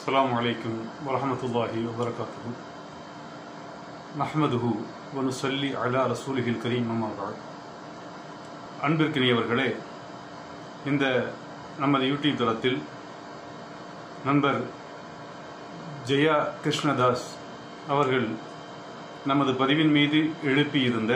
السلام عليكم ورحمة الله وبركاته نحمده ونصلي على رسوله الكريم أما بعد அன்பிற்கினியவர்களே இந்த நமது யூடியூப் தளத்தில் நண்பர் ஜெயா கிருஷ்ணதாஸ் அவர்கள் நமது பதிவின் மீது எழுப்பியிருந்த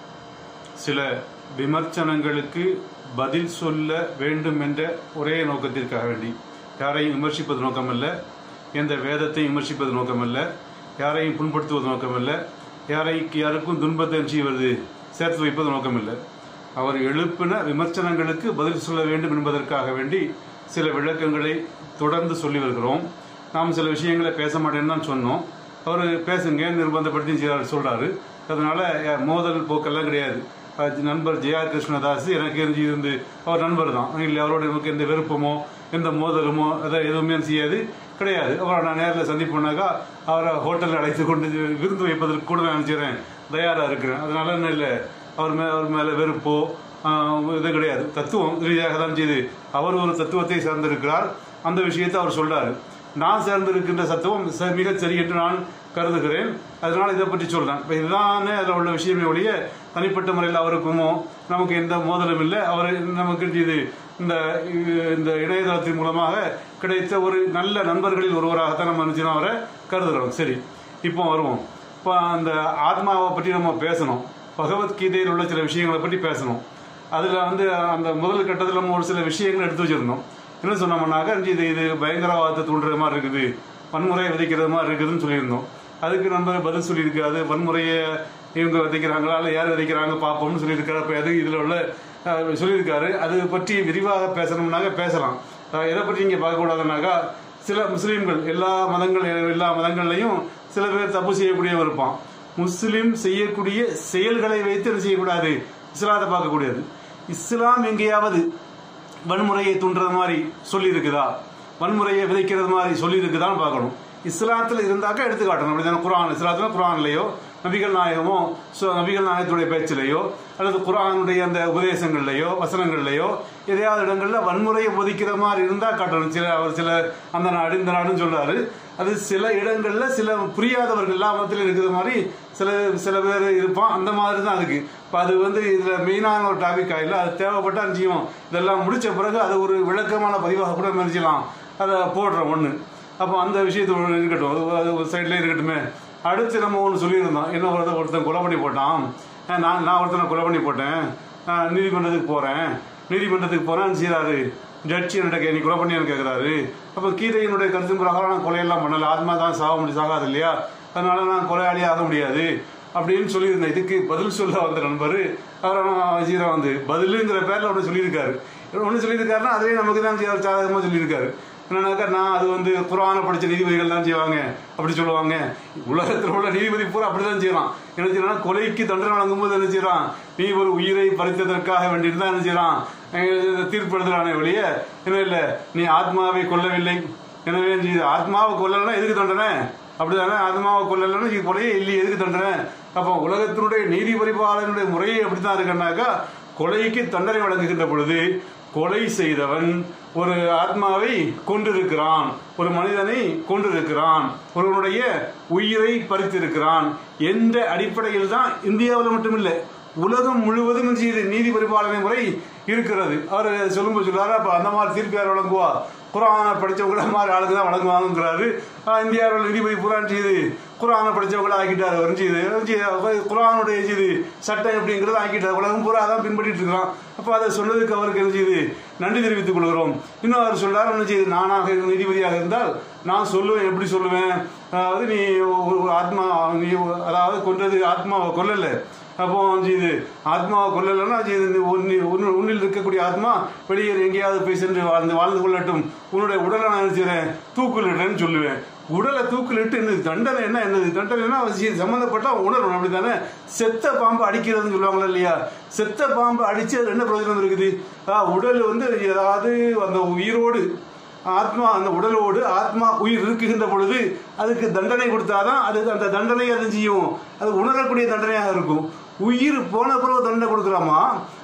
சில விமர்சனங்களுக்கு பதில் சொல்ல வேண்டும் என்ற ஒரே நோக்கத்திற்காக வேண்டி யாரையும் விமர்சிப்பது நோக்கமல்ல எந்த வேதத்தையும் விமர்சிப்பது நோக்கமல்ல யாரையும் புண்படுத்துவது நோக்கமல்ல யாரை யாருக்கும் துன்பத்தை செய்வது சேர்த்து வைப்பது நோக்கமில்லை அவர் எழுப்பின விமர்சனங்களுக்கு பதில் சொல்ல வேண்டும் என்பதற்காக வேண்டி சில விளக்கங்களை தொடர்ந்து சொல்லி வருகிறோம் நாம் சில விஷயங்களை பேச மாட்டேன்னு தான் சொன்னோம் அவர் பேசுங்க நிர்பந்தப்படுத்தி செய்றாரு சொல்றாரு அதனால அஹ், மோதல் போக்கெல்லாம் கிடையாது அஹ், நண்பர் ஜெயா கிருஷ்ணதாஸ் எனக்கு இருந்து இருந்து அவர் நண்பர் தான் இல்லை அவரோட நமக்கு எந்த விருப்பமோ எந்த மோதலுமோ அதை எதுவுமே செய்யாது கிடையாது அவரை நான் நேரில் சந்திப்போனாக்கா அவரை ஹோட்டலில் அழைத்து கொண்டு விருந்து வைப்பதற்கு கூட நான் நினைச்சிடுறேன் தயாராக இருக்கிறேன் அதனால என்ன இல்லை அவர் மே அவர் மேலே வெறுப்போ ஆஹ், இது கிடையாது தத்துவம் ரீதியாக தான் செய்து அவர் ஒரு தத்துவத்தை சார்ந்திருக்கிறார் அந்த விஷயத்தை அவர் சொல்றாரு நான் சார்ந்திருக்கின்ற தத்துவம் ச- மிகச் சரி என்று நான் கருதுகிறேன் அதனால இதை பற்றி சொல்றேன் இப்போ இதுதானே அதில் உள்ள விஷயமே ஒழிய தனிப்பட்ட முறையில் அவருக்குமோ நமக்கு எந்த மோதலும் இல்லை அவர் நமக்கு இது இந்த இந்த இணையதளத்தின் மூலமாக கிடைத்த ஒரு நல்ல நண்பர்களில் ஒருவராகத்தான் நம்ம நினைச்சு அவரை கருதுகிறோம் சரி இப்போ வருவோம் இப்போ அந்த ஆத்மாவை பற்றி நம்ம பேசணும் பகவத்கீதையில் உள்ள சில விஷயங்களை பற்றி பேசணும் அதில் வந்து அந்த முதல் கட்டத்தில் நம்ம ஒரு சில விஷயங்கள் எடுத்து வச்சிருந்தோம் என்ன சொன்னோம்னாக்கா இது இது பயங்கரவாதத்தை தூண்டுற மாதிரி இருக்குது வன்முறையை விதைக்கிறது மாதிரி இருக்குதுன்னு சொல்லியிருந்தோம் அதுக்கு நம்ம பதில் சொல்லியிருக்காது வன்முறையை இவங்க விதைக்கிறாங்களா இல்லை யார் விதைக்கிறாங்க பார்ப்போம்னு சொல்லியிருக்காரு அப்போ அது இதில் உள்ள அஹ், சொல்லியிருக்காரு அது பற்றி விரிவாக பேசணும்னாக்க பேசலாம் அஹ், எதை பற்றி இங்கே பார்க்கக்கூடாதுனாக்கா சில முஸ்லீம்கள் எல்லா மதங்கள் எல்லா மதங்கள்லையும் சில பேர் தப்பு செய்யக்கூடியவர் இருப்பான் முஸ்லிம் செய்யக்கூடிய செயல்களை வைத்து என்ன செய்யக்கூடாது இஸ்லாத்தை பார்க்கக்கூடியது இஸ்லாம் எங்கேயாவது வன்முறையை தூண்டுறது மாதிரி சொல்லி இருக்குதா வன்முறையை விதைக்கிறது மாதிரி சொல்லி இருக்குதான்னு பார்க்கணும் இஸ்லாத்தில் இருந்தாக்கா எடுத்து காட்டணும் அப்படிதானே குரான் இஸ்லாத்துல குரான்லையோ நபிகள் நாயகமோ சு- நபிகள் நாயகத்துடைய பேச்சிலையோ அல்லது குரானுடைய அந்த உபதேசங்கள்லையோ வசனங்கள்லையோ எதையாவது இடங்கள்ல வன்முறையை ஒதுக்கிற மாதிரி இருந்தா காட்டணும் சில அவர் சில அந்த நாடு இந்த நாடுன்னு சொல்றாரு அது சில இடங்கள்ல சில புரியாதவர்கள் எல்லா மதத்திலும் இருக்கிற மாதிரி சில சில பேர் இருப்பான் அந்த மாதிரி தான் இருக்கு இப்போ அது வந்து இதுல மெயினான ஒரு டாபிக் ஆயில அது தேவைப்பட்டா செய்யும் இதெல்லாம் முடிச்ச பிறகு அது ஒரு விளக்கமான பதிவாக கூட நினைச்சலாம் அதை போடுறோம் ஒண்ணு அப்போ அந்த விஷயத்து ஒண்ணு இருக்கட்டும் அது அது ஒரு சைட்ல இருக்கட்டுமே அடுத்து நம்ம ஒன்று சொல்லியிருந்தோம் என்ன ஒருத்தன் ஒருத்தன் கொலை பண்ணி போட்டான் அஹ் நான் நான் ஒருத்தனை கொலை பண்ணி போட்டேன் அஹ் நீதிமன்றத்துக்கு போறேன் நீதிமன்றத்துக்கு போறேன் செய்யறாரு ஜட்ஜி என்னட்ட நீ கொலை பண்ணி கேட்கிறாரு அப்போ கீதையினுடைய கருத்தின் பிரகாரம் நான் கொலையெல்லாம் பண்ணல ஆத்மா தான் சாக முடியும் சாகாது இல்லையா அதனால நான் கொலையாளி ஆக முடியாது அப்படின்னு சொல்லியிருந்தேன் இதுக்கு பதில் சொல்ல வந்த நண்பர் அவர் வஜீரா வந்து பதிலுங்கிற பேர்ல ஒன்று சொல்லியிருக்காரு ஒன்று சொல்லியிருக்காருன்னா அதுவே நமக்கு தான் செய்ய- சாதகமா சொல்லியிருக்காரு என்னன்னாக்கா நான் அது வந்து குரானை படிச்ச நீதிபதிகள் தான் செய்வாங்க அப்படி சொல்லுவாங்க உலகத்தில் உள்ள நீதிபதி பூரா அப்படிதான் செய்யறான் என்ன செய்யறான் கொலைக்கு தண்டனை வழங்கும்போது என்ன செய்யறான் நீ ஒரு உயிரை பறித்ததற்காக வேண்டிட்டு தான் என்ன செய்யறான் அஹ் தீர்ப்பு எழுதுறானே வெளிய என்ன இல்ல நீ ஆத்மாவை கொல்லவில்லை எனவே நீ ஆத்மாவை கொல்லலைன்னா எதுக்கு தண்டனை அப்படிதானே ஆத்மாவை கொல்லலைன்னா இது கொலையே இல்லையே எதுக்கு தண்டனை அப்போ உலகத்தினுடைய நீதி பரிபாலனுடைய முறையே அப்படித்தான் இருக்குன்னாக்கா கொலைக்கு தண்டனை வழங்குகின்ற பொழுது கொலை செய்தவன் ஒரு ஆத்மாவை கொண்டிருக்கிறான் ஒரு மனிதனை கொண்டிருக்கிறான் ஒருவனுடைய உயிரை பறித்திருக்கிறான் என்ற அடிப்படையில் தான் இந்தியாவில் மட்டுமில்லை உலகம் முழுவதும் இது நீதி பரிபாலனை முறை இருக்கிறது அவர் சொல்லும்போது சொல்றாரு அப்ப அந்த மாதிரி தீர்ப்பு யார் வழங்குவா குரானை படிச்சவங்கள மாதிரி ஆளுங்க தான் வழங்குவாங்கிறாரு ஆஹ் இந்தியாவில் நீதிபதி புரான் செய்து குரானை படிச்சவங்கள ஆக்கிட்டாரு வரைஞ்சிது குரானுடைய இது சட்டம் எப்படிங்கிறது ஆக்கிட்டார் உலகம் பூரா அதான் பின்பற்றிட்டு இருக்கிறான் அப்ப அதை சொன்னதுக்கு அவருக்கு என்ன செய்யுது நன்றி தெரிவித்துக் கொள்கிறோம் இன்னும் அவர் சொல்றாரு என்ன செய்யுது நானாக நீதிபதியாக இருந்தால் நான் சொல்லுவேன் எப்படி சொல்லுவேன் அதாவது நீ ஒரு ஒரு ஆத்மா நீ அதாவது கொன்றது ஆத்மாவை கொல்லல அப்போ இது ஆத்மாவை கொல்லலைன்னா இது இந்த உன்னி- உன்னு- உன்னில் இருக்கக்கூடிய ஆத்மா வெளியே எங்கேயாவது போய் சென்று வாழ்ந்து வாழ்ந்து கொள்ளட்டும் உன்னுடைய உடலை நான் நினைச்சிறேன் தூக்குலிடுறேன்னு சொல்லுவேன் உடலை தூக்கிலிட்டு என்னது தண்டனை என்ன என்னது தண்டனைனா அவசியம் சம்மந்தப்பட்டா உணரணும் அப்படித்தானே செத்த பாம்பு அடிக்கிறதுன்னு சொல்லுவாங்களா இல்லையா செத்த பாம்பு அடிச்சு அது என்ன பிரயோஜனம் இருக்குது ஆஹ் உடல் வந்து ஏதாவது அந்த உயிரோடு ஆத்மா அந்த உடலோடு ஆத்மா உயிர் இருக்குகின்ற பொழுது அதுக்கு தண்டனை கொடுத்தாதான் அது அந்த தண்டனை அது செய்யும் அது உணரக்கூடிய தண்டனையாக இருக்கும் உயிர் போன பிறகு தண்டனை கொடுக்கலாமா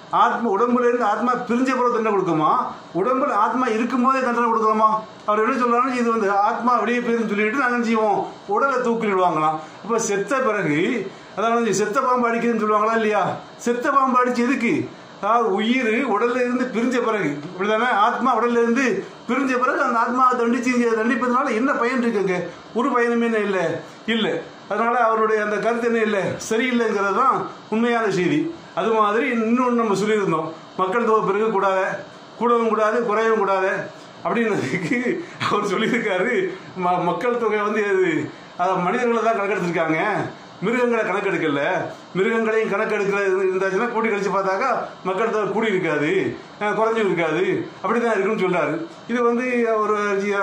ஆத்மா உடம்புல இருந்து ஆத்மா பிரிஞ்ச பிறகு தண்டனை கொடுக்குமா உடம்புல ஆத்மா இருக்கும்போதே தண்டனை கொடுக்குறோமா அவர் என்ன சொல்றாரு இது வந்து ஆத்மா வெளியே போயிருன்னு சொல்லிட்டு நாங்கள் செய்வோம் உடலை தூக்கிடுவாங்களாம் இப்போ செத்த பிறகு அதாவது செத்த பாம்பு அடிக்குதுன்னு சொல்லுவாங்களா இல்லையா செத்த பாம்பு அடிச்சு எதுக்கு அதாவது உயிர் உடல்ல இருந்து பிரிஞ்ச பிறகு இப்படிதானே ஆத்மா உடல்ல இருந்து பிரிஞ்ச பிறகு அந்த ஆத்மாவை தண்டிச்சு தண்டிப்பதனால என்ன பயன் இருக்குங்க ஒரு பயனுமே இல்லை இல்லை அதனால அவருடைய அந்த கருத்து என்ன இல்லை சரியில்லைங்கிறது தான் உண்மையான செய்தி அது மாதிரி இன்னொன்று நம்ம சொல்லியிருந்தோம் மக்கள் தொகை பெருகக்கூடாது கூடவும் கூடாது குறையவும் கூடாது அப்படின்னதுக்கு அவர் சொல்லியிருக்காரு ம மக்கள் தொகை வந்து அது அதை மனிதர்களை தான் கணக்கெடுத்திருக்காங்க மிருகங்களை கணக்கெடுக்கல மிருகங்களையும் கணக்கெடுக்கிற இருந்தாச்சுன்னா கூட்டி கழிச்சு பார்த்தாக்கா மக்கள் தொகை கூடி இருக்காது அஹ் குறைஞ்சும் இருக்காது அப்படிதான் இருக்குன்னு சொல்றாரு இது வந்து ஒரு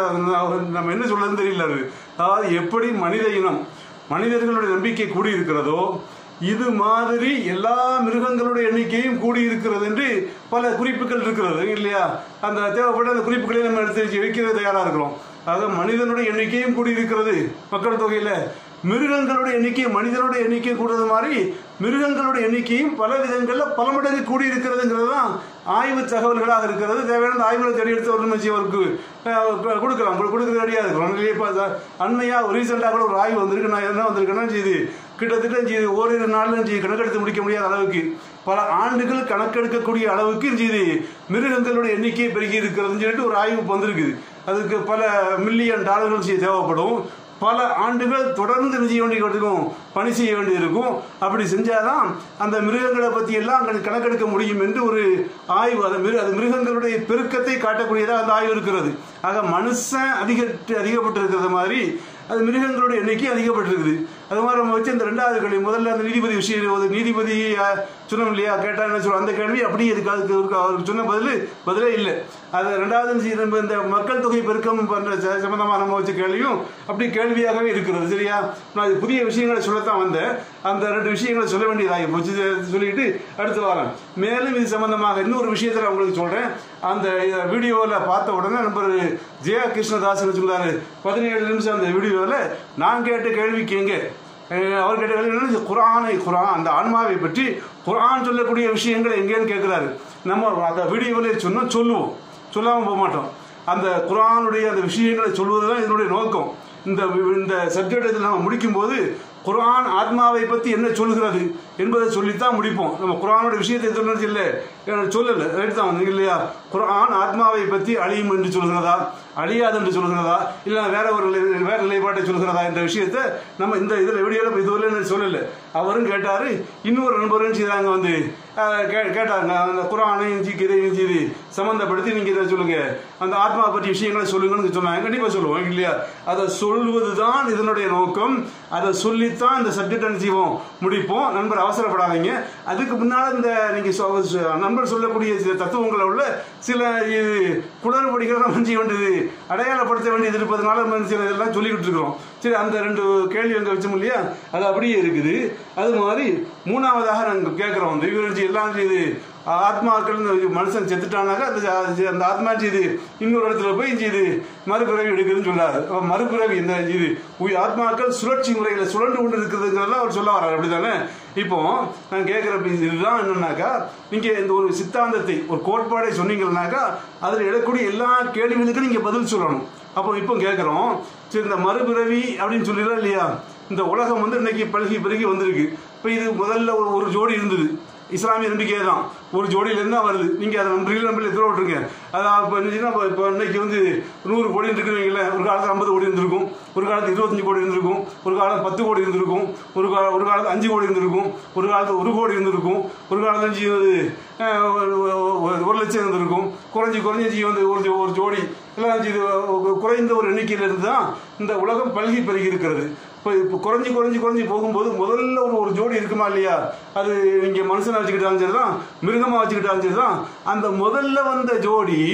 நம்ம என்ன சொல்றதுன்னு தெரியல அது அதாவது எப்படி மனித இனம் மனிதர்களுடைய நம்பிக்கை கூடி இருக்கிறதோ இது மாதிரி எல்லா மிருகங்களுடைய எண்ணிக்கையும் கூடி இருக்கிறது என்று பல குறிப்புகள் இருக்கிறது இல்லையா அந்த தேவைப்பட்ட அந்த குறிப்புகளை நம்ம எடுத்து வைக்கிறது தயாரா இருக்கிறோம் அதாவது மனிதனுடைய எண்ணிக்கையும் கூடி இருக்கிறது மக்கள் தொகையில மிருகங்களுடைய எண்ணிக்கை மனிதனுடைய எண்ணிக்கை கூடுறது மாதிரி மிருகங்களுடைய எண்ணிக்கையும் பல விதங்களில் பல மடங்கு கூடி இருக்கிறதுங்கிறது தான் ஆய்வு தகவல்களாக இருக்கிறது தேவையான ஆய்வுகளை தேடி எடுத்து ஒரு நிமிஷம் அவருக்கு அஹ், கொடுக்கலாம் கொடுக்குறது ரெடியாக இருக்கிறோம் இல்லையா இப்போ அண்மையாக ரீசெண்டாக கூட ஒரு ஆய்வு வந்திருக்கு நான் என்ன வந்திருக்கேன்னா இது கிட்டத்தட்ட இது ஓரிரு நாளில் இது கணக்கெடுத்து முடிக்க முடியாத அளவுக்கு பல ஆண்டுகள் கணக்கெடுக்கக்கூடிய அளவுக்கு இது மிருகங்களுடைய எண்ணிக்கை பெருகி இருக்கிறதுன்னு சொல்லிட்டு ஒரு ஆய்வு வந்திருக்குது அதுக்கு பல மில்லியன் டாலர்கள் செய்ய தேவைப்படும் பல ஆண்டுகள் தொடர்ந்து என்ன செய்ய வேண்டியிருக்கும் பணி செய்ய வேண்டியிருக்கும் அப்படி செஞ்சாதான் அந்த மிருகங்களை பற்றி எல்லாம் அங்கே கணக்கெடுக்க முடியும் என்று ஒரு ஆய்வு அது மிரு அது மிருகங்களுடைய பெருக்கத்தை காட்டக்கூடியதாக அந்த ஆய்வு இருக்கிறது ஆக மனுஷன் அதிகட்டு அதிகப்பட்டு இருக்கிறது மாதிரி அது மிருகங்களுடைய எண்ணிக்கை அதிகப்பட்டிருக்குது அது மாதிரி நம்ம வச்சு இந்த ரெண்டாவது கேள்வி முதல்ல அந்த நீதிபதி விஷயம் ஒரு நீதிபதி அஹ், சொன்னோம் இல்லையா கேட்டா என்ன சொல்லுவோம் அந்த கேள்வி அப்படியே இருக்கு அதுக்கு இருக்கு. அவருக்கு சொன்ன பதில் பதிலே இல்லை அது ரெண்டாவது செய்ய நம்ம இந்த மக்கள் தொகை பெருக்கம் பண்ற ச- சம்பந்தமா நம்ம வச்ச கேள்வியும் அப்படி கேள்வியாகவே இருக்கிறது சரியா நான் இது புதிய விஷயங்களை சொல்லத்தான் வந்தேன் அந்த ரெண்டு விஷயங்களை சொல்ல வேண்டியதாகி போச்சு இதை சொல்லிட்டு அடுத்து வரேன் மேலும் இது சம்பந்தமாக இன்னொரு விஷயத்தை நான் உங்களுக்கு சொல்றேன் அந்த வீடியோவில் பார்த்த உடனே நண்பர் ஜெயா கிருஷ்ணதாசன் சொல்றாரு பதினேழு நிமிஷம் அந்த வீடியோவில் நான் கேட்ட கேள்விக்கு எங்க அஹ் அவர் கேட்ட கேள்வி என்னன்னா, குர்ஆனை குர்ஆன் அந்த ஆன்மாவை பற்றி குர்ஆன் சொல்லக்கூடிய விஷயங்கள் எங்கேன்னு கேட்கிறாரு நம்ம அந்த வீடியோவில் சொன்னோம் சொல்லுவோம் சொல்லாமல் போக மாட்டோம் அந்த குர்ஆனுடைய அந்த விஷயங்களை சொல்வது தான் இதனுடைய நோக்கம் இந்த இந்த சப்ஜெக்ட் நம்ம முடிக்கும்போது குர்ஆன் ஆத்மாவை பற்றி என்ன சொல்கிறது என்பதை சொல்லித்தான் முடிப்போம் நம்ம குர்ஆனுடைய விஷயத்தை சொன்னது இல்லை எனக்கு சொல்லலை ரைட் தான் வந்து இல்லையா குர்ஆன் ஆத்மாவை பற்றி அழியும் என்று சொல்கிறதா அழியாது என்று சொல்கிறதா இல்லை வேற ஒரு நிலை- வேற நிலைப்பாட்டை சொல்கிறதா என்ற விஷயத்தை நம்ம இந்த இதில் வீடியோவில் இதுவரை சொல்லலை அவரும் கேட்டார் இன்னொரு நண்பரும் செய்தாங்க வந்து அஹ், கே- கேட்டாங்க அந்த குரானையும் ஜி இதையும் ஜி இது சம்மந்தப்படுத்தி நீங்கள் இதை சொல்லுங்க அந்த ஆத்மா பற்றி விஷயங்களை சொல்லுங்கன்னு சொன்னாங்க கண்டிப்பாக சொல்லுவோம் இல்லையா அதை சொல்வது தான் இதனுடைய நோக்கம் அதை சொல்லித்தான் இந்த சப்ஜெக்ட் என்ன செய்வோம் முடிப்போம் நண்பர் அவசரப்படாதீங்க அதுக்கு முன்னால் இந்த நீங்கள் நண்பர் சொல்லக்கூடிய சில தத்துவங்களை உள்ள சில இது குளறுபடிகளை நம்ம செய்ய வேண்டியது அடையாளப்படுத்த வேண்டியது இருப்பதனால நம்ம சில இதெல்லாம் சொல்லிக்கிட்டு இருக்கிறோம் சரி அந்த ரெண்டு கேள்வி அங்கே வச்சோம் இல்லையா அது அப்படியே இருக்குது அது மாதிரி மூணாவதாக நாங்கள் கேட்குறோம் இந்த இவர்கள் எல்லாம் இது ஆத்மாக்கள் இந்த மனுஷன் செத்துட்டானாக்கா அந்த அந்த ஆத்மா இது இன்னொரு இடத்துல போய் இது மறுபிறவி எடுக்குதுன்னு சொல்லாரு அப்ப மறுபிறவி இந்த இது உய் ஆத்மாக்கள் சுழற்சி முறையில் சுழண்டு கொண்டு இருக்கிறதுங்கிறத அவர் சொல்ல வர்றாரு அப்படிதானே இப்போ நான் கேட்குற இதுதான் என்னன்னாக்கா நீங்கள் இந்த ஒரு சித்தாந்தத்தை ஒரு கோட்பாடை சொன்னீங்கன்னாக்கா அதில் எழக்கூடிய எல்லா கேள்விகளுக்கும் நீங்கள் பதில் சொல்லணும் அப்போ இப்போ கேட்குறோம் சரி இந்த மறுபிறவி அப்படின்னு சொல்லிடலாம் இல்லையா இந்த உலகம் வந்து இன்னைக்கு பழகி பெருகி வந்திருக்கு இப்போ இது முதல்ல ஒரு ஒரு ஜோடி இருந்தது இஸ்லாமிய நம்பிக்கை தான் ஒரு ஜோடியிலேருந்து தான் வருது நீங்கள் அதை நம்புறீங்க நம்பல எத்தனை விட்டுருங்க அதான் இப்போ என்னச்சுன்னா இப்போ இப்போ இன்னைக்கு வந்து நூறு கோடி இருக்குன்னு ஒரு காலத்தில் ஐம்பது கோடி இருந்திருக்கும் ஒரு காலத்தில் இருபத்தஞ்சு கோடி இருந்திருக்கும் ஒரு காலம் பத்து கோடி இருந்திருக்கும் ஒரு கால ஒரு காலத்தில் அஞ்சு கோடி இருந்திருக்கும் ஒரு காலத்தில் ஒரு கோடி இருந்திருக்கும் ஒரு காலத்தில் அஞ்சு வந்து அஹ், ஒரு- ஒரு- ஒரு லட்சம் இருந்திருக்கும் குறைஞ்சி குறைஞ்சி வந்து ஒரு ஜோ- ஒரு ஜோடி எல்லாம் இது குறைந்த ஒரு எண்ணிக்கையிலிருந்து தான் இந்த உலகம் பல்கி பெருகி இருக்கிறது இப்போ இப்போ குறைஞ்சி குறைஞ்சி குறைஞ்சி போகும்போது முதல்ல ஒரு ஒரு ஜோடி இருக்குமா இல்லையா அது நீங்கள் மனுஷனை வச்சுக்கிட்டாலும் சரி தான் மிருகமாக வச்சுக்கிட்டாலும் சரி தான் அந்த முதல்ல வந்த ஜோடி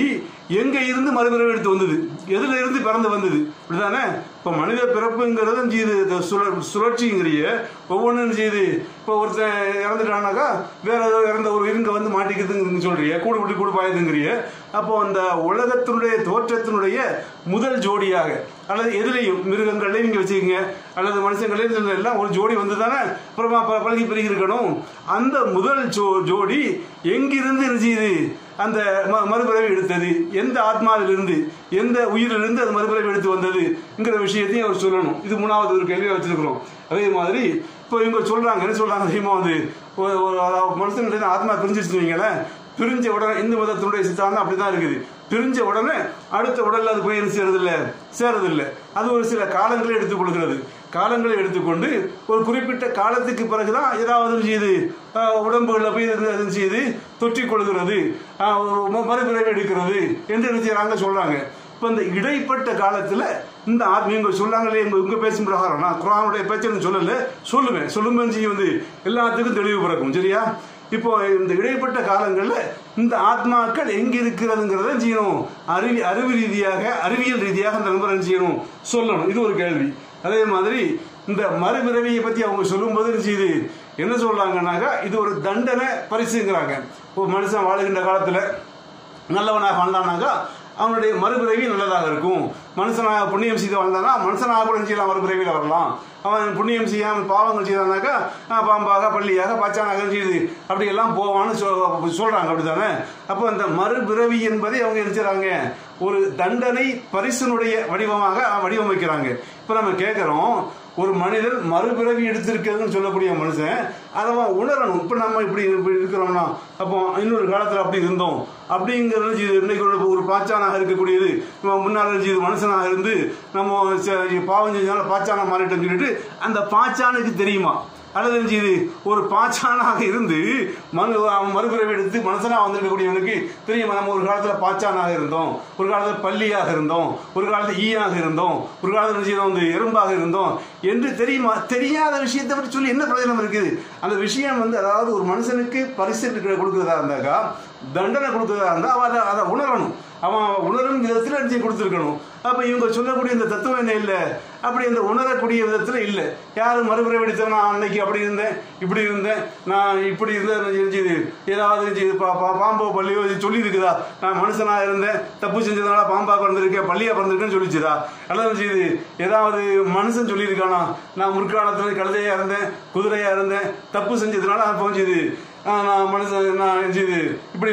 எங்க இருந்து மறுபிறவி எடுத்து வந்தது எதுல இருந்து பிறந்து வந்தது இப்படிதானே இப்போ மனித பிறப்புங்கிறது செய்யுது இந்த சுழற் சுழற்சிங்கிறிய ஒவ்வொன்றும் செய்யுது இப்போ ஒருத்தன் இறந்துட்டானாக்கா வேற ஏதோ இறந்த ஒரு இருங்க வந்து மாட்டிக்குதுன்னு சொல்றிய கூடு விட்டு கூடு பாயுதுங்கிறிய அப்போ அந்த உலகத்தினுடைய தோற்றத்தினுடைய முதல் ஜோடியாக அல்லது எதுலையும் மிருகங்கள்லையும் நீங்க வச்சுக்கோங்க அல்லது மனுஷங்களையும் எல்லாம் ஒரு ஜோடி வந்து தானே அப்புறமா ப- பழகி பெருகி இருக்கணும் அந்த முதல் ஜோ ஜோடி எங்கிருந்து என்ன செய்யுது அந்த ம- மறுபிறவி எடுத்தது எந்த ஆத்மாவிலிருந்து எந்த உயிரிலிருந்து அது மறுபிறவி எடுத்து வந்ததுங்கிற விஷயத்தையும் அவர் சொல்லணும் இது மூணாவது ஒரு கேள்வியை வச்சிருக்கிறோம் அதே மாதிரி இப்போ இவங்க சொல்றாங்க என்ன சொல்றாங்க தெரியுமா வந்து ஒரு ஒரு அதாவது மனுஷனுடைய ஆத்மா பிரிஞ்சிருச்சு வைங்களேன் பிரிஞ்ச உடனே இந்து மதத்தினுடைய சித்தாந்தம் அப்படிதான் இருக்குது பிரிஞ்ச உடனே அடுத்த உடல்ல அது போய் என்ன செய்யறது இல்ல சேரது இல்ல அது ஒரு சில காலங்களை எடுத்துக் கொள்கிறது காலங்களை எடுத்துக்கொண்டு ஒரு குறிப்பிட்ட காலத்துக்கு பிறகுதான் ஏதாவது செய்யுது ஆஹ், உடம்புகள்ல போய் இது இது செய்து தொற்றிக் கொள்கிறது ஆஹ், ஒரு ம- மறுபிறவி எடுக்கிறது என்று என்ன செய்யறாங்க சொல்றாங்க இப்ப இந்த இடைப்பட்ட காலத்துல இந்த ஆத்மீக இவங்க சொல்லாங்களே இவங்க இவங்க பேசும் பிரகாரம் நான் குரானுடைய பேச்சு சொல்லல சொல்லுவேன் சொல்லுமே செய்ய வந்து எல்லாத்துக்கும் தெளிவு பிறக்கும் சரியா இப்போ இந்த இடைப்பட்ட காலங்கள்ல இந்த ஆத்மாக்கள் எங்க இருக்கிறதுங்கிறத செய்யணும் அறிவி அறிவு ரீதியாக அறிவியல் ரீதியாக அந்த நண்பர் என்ன செய்யணும் சொல்லணும் இது ஒரு கேள்வி அதே மாதிரி இந்த மறுபிறவியை பத்தி அவங்க சொல்லும்போது என்ன செய்யுது என்ன சொல்றாங்கன்னாக்கா இது ஒரு தண்டனை பரிசுங்கிறாங்க ஒரு மனுஷன் வாழுகின்ற காலத்துல நல்லவனாக வாழ்ந்தானாக்கா அவனுடைய மறுபிறவி நல்லதாக இருக்கும் மனுஷனாக புண்ணியம் செய்து வாழ்ந்தானா மனுஷனாக கூட செய்யலாம் மறுபிறவியில் வரலாம் அவன் புண்ணியம் செய்யாமல் பாவங்கள் செய்தானாக்கா ஆஹ், பாம்பாக பள்ளியாக பாச்சானாக செய்து அப்படி எல்லாம் போவான்னு சொல் சொல்றாங்க அப்படித்தானே அப்போ அந்த மறுபிறவி என்பதை அவங்க நினைச்சாங்க ஒரு தண்டனை பரிசனுடைய வடிவமாக வடிவமைக்கிறாங்க இப்போ நம்ம கேட்குறோம் ஒரு மனிதன் மறுபிறவி எடுத்திருக்கிறதுன்னு சொல்லக்கூடிய மனுஷன் அதை அவன் உணரணும் இப்போ நம்ம இப்படி இப்படி இருக்கிறோம்னா அப்போ இன்னொரு காலத்தில் அப்படி இருந்தோம் அப்படிங்கிறது இது இன்னைக்கு ஒரு- ஒரு பாச்சானாக இருக்கக்கூடியது நம்ம முன்னால் இது மனுஷனாக இருந்து நம்ம ச- பாவம் செஞ்சாலும் பாச்சானா மாறிட்டோம்னு சொல்லிட்டு அந்த பாச்சானுக்கு தெரியுமா அல்லது என்ன செய்யுது ஒரு பாச்சானாக இருந்து மனு அவன் மறுபிறவி எடுத்து மனுஷனா வந்திருக்கக்கூடியவனுக்கு தெரியுமா நம்ம ஒரு காலத்துல பாச்சானாக இருந்தோம் ஒரு காலத்துல பள்ளியாக இருந்தோம் ஒரு காலத்துல ஈயாக இருந்தோம் ஒரு காலத்துல என்ன செய்தோம் வந்து எறும்பாக இருந்தோம் என்று தெரியுமா தெரியாத விஷயத்தை பற்றி சொல்லி என்ன பிரயோஜனம் இருக்குது அந்த விஷயம் வந்து அதாவது ஒரு மனுஷனுக்கு பரிசு கொடுக்கிறதா இருந்தாக்கா தண்டனை கொடுக்கிறதா இருந்தா அவன் அதை அதை உணரணும் அவன் உணரும் விதத்தில் என்ன செய்ய கொடுத்துருக்கணும் அப்ப இவங்க சொல்லக்கூடிய இந்த தத்துவம் என்ன இல்லை அப்படி இந்த உணரக்கூடிய விதத்துல இல்லை யாரும் மறுபிறவி எடுத்தவன் நான் அன்னைக்கு அப்படி இருந்தேன் இப்படி இருந்தேன் நான் இப்படி இருந்தேன் செஞ்சது ஏதாவது செஞ்சது பா- பா- பாம்போ பள்ளியோ இது சொல்லி இருக்குதா நான் மனுஷனா இருந்தேன் தப்பு செஞ்சதுனால பாம்பா பிறந்திருக்கேன் பள்ளியா பிறந்திருக்கேன்னு சொல்லிச்சுதா அல்லது செய்து ஏதாவது மனுஷன் சொல்லியிருக்கானா நான் முற்காலத்துல கழுதையா இருந்தேன் குதிரையா இருந்தேன் தப்பு செஞ்சதுனால அப்போ செஞ்சது நான் மனுஷன் நான் செஞ்சது இப்படி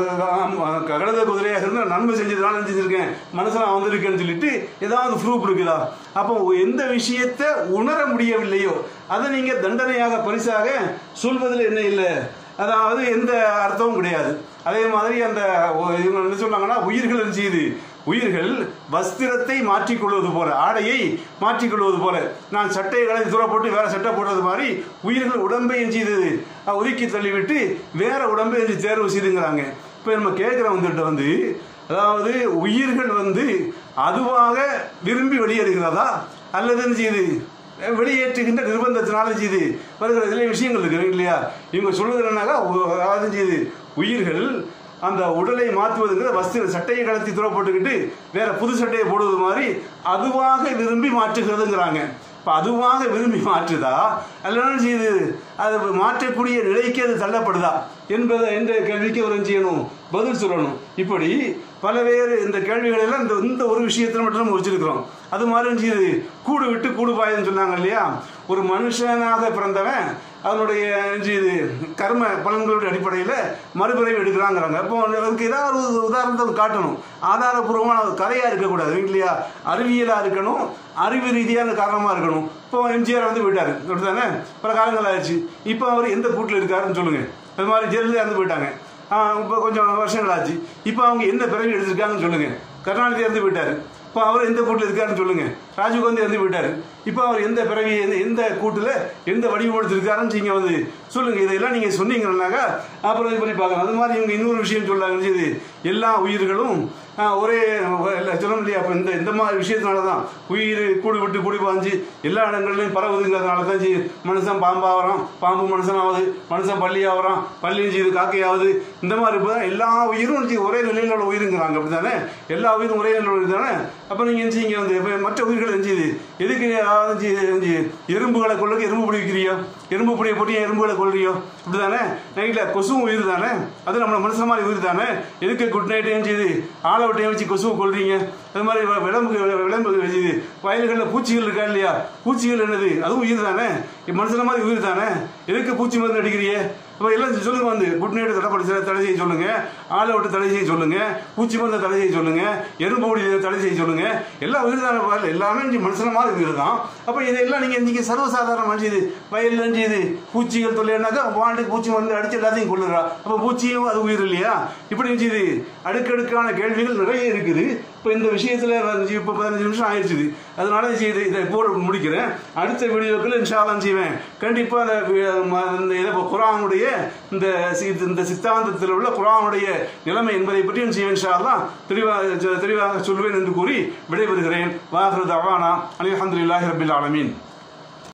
வ- கழுதை குதிரையாக இருந்தால் நன்மை செஞ்சதுனால என்ன செஞ்சிருக்கேன் மனுஷனா வந்திருக்கேன்னு சொல்லிட்டு ஏதாவது ப்ரூஃப் இருக்குதா அப்போ எந்த விஷயத்தை உணர முடியவில்லையோ அதை நீங்க தண்டனையாக பரிசாக சொல்வதில் என்ன இல்லை அதாவது எந்த அர்த்தமும் கிடையாது அதே மாதிரி அந்த ஒ- இவங்க என்ன சொன்னாங்கன்னா உயிர்கள் என்ன செய்யுது உயிர்கள் வஸ்திரத்தை மாற்றிக்கொள்வது போல ஆடையை மாற்றிக்கொள்வது போல நான் சட்டையை கலந்து தூர போட்டு வேற சட்டை போடுறது மாதிரி உயிர்கள் உடம்பை என்ன செய்தது அஹ், ஒதுக்கி தள்ளிவிட்டு வேற உடம்பை என்ன தேர்வு செய்துங்கிறாங்க இப்போ நம்ம கேட்குற வந்துட்டு வந்து அதாவது உயிர்கள் வந்து அதுவாக விரும்பி வெளியேறுகிறதா அல்லது என்ன செய்யுது வெளியேற்றுகின்ற நிர்பந்தத்தினால செய்து வருகிற இதுல விஷயங்கள் இருக்கு இல்லையா இவங்க சொல்லுறது என்னன்னாக்கா உ- அதாவது செய்யுது உயிர்கள் அந்த உடலை மாற்றுவதுங்கிற வஸ்திர சட்டையை கலத்தி தூர போட்டுக்கிட்டு வேற புது சட்டையை போடுவது மாதிரி அதுவாக விரும்பி மாற்றுகிறதுங்கிறாங்க இப்போ அதுவாக விரும்பி மாற்றுதா அல்லனா செய்யுது அது மாற்றக்கூடிய நிலைக்கு அது தள்ளப்படுதா என்பதை எந்த கேள்விக்கு அவர் என்ன செய்யணும் பதில் சொல்லணும் இப்படி பலவேறு இந்த கேள்விகள் எல்லாம் இந்த இந்த ஒரு விஷயத்துல மட்டும் நம்ம வச்சிருக்கிறோம் அது மாதிரி என்ன செய்யுது கூடு விட்டு கூடு பாயுதுன்னு சொன்னாங்க இல்லையா ஒரு மனுஷனாக பிறந்தவன் அதனுடைய என்ன செய்யுது கர்ம பலன்களுடைய அடிப்படையில் மறுபிறவி எடுக்கிறாங்கிறாங்க அப்போ அதுக்கு ஏதாவது ஒரு உதாரணத்தை காட்டணும் ஆதாரபூர்வமான ஒரு கதையா இருக்கக்கூடாது இல்லையா அறிவியலா இருக்கணும் அறிவு ரீதியான காரணமா இருக்கணும் இப்போ எம்ஜிஆர் வந்து போயிட்டாரு அப்படிதானே பல காலங்கள் ஆயிடுச்சு இப்போ அவர் எந்த கூட்டில் இருக்காருன்னு சொல்லுங்க அது மாதிரி ஜெயலலிதா இறந்து போயிட்டாங்க இப்போ கொஞ்சம் வருஷங்கள் ஆச்சு இப்போ அவங்க என்ன பிறவி எடுத்திருக்காங்கன்னு சொல்லுங்க கருணாநிதி இறந்து போயிட்டாரு இப்போ அவர் எந்த கூட்டில் இருக்காருன்னு சொல்லுங்க ராஜீவ்காந்தி இறந்து போயிட்டாரு இப்போ அவர் எந்த பிறவி எந்த எந்த கூட்டில் எந்த வடிவம் இருக்காருன்னு நீங்க வந்து சொல்லுங்க இதெல்லாம் நீங்க சொன்னீங்கன்னாக்கா அப்புறம் இது பண்ணி பார்க்கலாம் அது மாதிரி இவங்க இன்னொரு விஷயம் சொல்றாங்க இது எல்லா உயிர்களும் ஆஹ், ஒரே இல்ல, சொல்ல இல்லையா அப்போ இந்த இந்த மாதிரி விஷயத்தினால தான் உயிர் கூடு விட்டு கூடி பாஞ்சு எல்லா இடங்கள்லையும் பரவுதுங்கிறதுனால தான் செய்யுது மனுஷன் பாம்பாகிறான் பாம்பு மனுஷனாவது மனுஷன் பள்ளி ஆகிறான் பள்ளியும் செய்யுது காக்கையாவது இந்த மாதிரி இப்போ எல்லா உயிரும் செய்யுது, ஒரே நிலையில் உள்ள உயிருங்கிறாங்க அப்படி தானே எல்லா உயிரும் ஒரே நிலையில் உயிர் தானே அப்போ நீங்கள் என்ன செய்யுங்க வந்து இப்போ மற்ற உயிர்கள் என்ன செய்யுது எதுக்கு அதாவது செய்யுது, என்ன செய்யுது? எறும்புகளை கொள்ளுக்கு எறும்பு பிடி வைக்கிறியோ எறும்பு பிடியை போட்டு ஏன் எறும்புகளை கொள்றியோ இப்படி தானே நைட்டில் கொசுவும் உயிர் தானே அது நம்ம மனுஷன் மாதிரி உயிர் தானே எதுக்கு குட் நைட் ஏன் செய்யுது ஆளை விட்டு ஏன் வச்சு கொசுவை கொள்றீங்க அது மாதிரி வ- விளம்பு விளம்பு செய்யுது வயல்களில் பூச்சிகள் இருக்கா இல்லையா பூச்சிகள் என்னது அதுவும் உயிர் தானே மனுஷன மாதிரி உயிர் தானே எதுக்கு பூச்சி மருந்து அடிக்கிறியே அப்போ எல்லாம் சொல்லுங்க வந்து குட் நைட் தடை தடை செய்ய சொல்லுங்க ஆளை விட்டு தடை செய்ய சொல்லுங்க பூச்சி மருந்தை தடை செய்ய சொல்லுங்க எறும்பு ஓடி தடை செய்ய சொல்லுங்க எல்லாம் உயிர் தானே பாருங்க எல்லாமே இங்க மனுஷன மாதிரி உயிர் தான் அப்போ இதெல்லாம் நீங்க இன்னைக்கு சர்வசாதாரண மனுஷது வயல்ல செய்யுது பூச்சிகள் தொல்லைனாக்கா வாண்டு பூச்சி மருந்து அடிச்சு எல்லாத்தையும் கொள்ளுறா அப்போ பூச்சியும் அது உயிர் இல்லையா இப்படி செய்யுது அடுக்கடுக்கான கேள்விகள் நிறைய இருக்குது இப்போ இந்த விஷயத்துல வந்து இப்போ பதினஞ்சு நிமிஷம் ஆயிடுச்சு அதனால செய்து இதை போட முடிக்கிறேன் அடுத்த வீடியோக்கள் இன்ஷால்லாம் செய்வேன் கண்டிப்பா அந்த வி- ம- இந்த இதை இப்போ குரானுடைய இந்த சி- இந்த சித்தாந்தத்தில் உள்ள குரானுடைய நிலைமை என்பதை பற்றியும் செய்வேன் இன்ஷால்லாம் தெளிவாக தெளிவாக சொல்வேன் என்று கூறி விடைபெறுகிறேன் வாஹ்ரு தவானா அலி அஹமதுல்லாஹி ரபில் ஆலமீன்